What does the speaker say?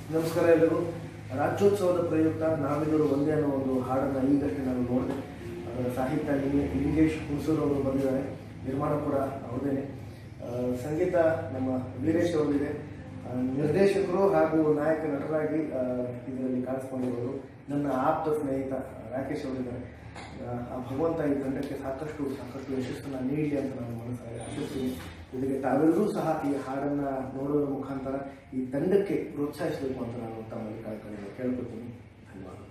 ನಮಸ್ಕಾರ ಎಲ್ಲರಿಗೂ ರಾಜ್ಯೋತ್ಸವದ ಪ್ರಯುಕ್ತ ನಾವೆಲ್ಲರೂ ಒಂದೇ ಅನ್ನೋ ಒಂದು ಹಾಡನ್ನು ಈಗಷ್ಟೇ ನಾನು ನೋಡಿದೆ ಅದರ ಸಾಹಿತ್ಯ ಲಿಂಗ- ಲಿಂಗೇಶ್ ಹುಣಸೂರು ಅವರು ಬಂದಿದ್ದಾರೆ ನಿರ್ಮಾಣ ಕೂಡ ಅವ್ರದ್ದೇನೆ ಆ, ಸಂಗೀತ ನಮ್ಮ ವೀರೇಶ್ ಅವರಿದೆ ಆ, ನಿರ್ದೇಶಕರು ಹಾಗೂ ನಾಯಕ ನಟರಾಗಿ ಆ, ಇದರಲ್ಲಿ ಕಾಣಿಸ್ಕೊಂಡಿರೋರು ನನ್ನ ಆಪ್ತ ಸ್ನೇಹಿತ ರಾಕೇಶ್ ಅವರಿದ್ದಾರೆ ಆ, ಆ ಭಗವಂತ ಈ ತಂಡಕ್ಕೆ ಸಾಕಷ್ಟು ಸಾಕಷ್ಟು ಯಶಸ್ಸನ್ನು ನೀಡಲಿ ಅಂತ ನಾನು ಮನಸ್ಸಾಗಿ ಆಶಿಸ್ತೀನಿ ಜೊತೆಗೆ ತಾವೆಲ್ಲರೂ ಸಹ ಈ ಹಾಡನ್ನು ನೋಡೋದ್ರ ಮುಖಾಂತರ ಈ ತಂಡಕ್ಕೆ ಪ್ರೋತ್ಸಾಹಿಸಬೇಕು ಅಂತ ನಾನು ತಮ್ಮಲ್ಲಿ ಕಳ್ಕೊಂಡು ಕೇಳ್ಕೊತೀನಿ ಧನ್ಯವಾದ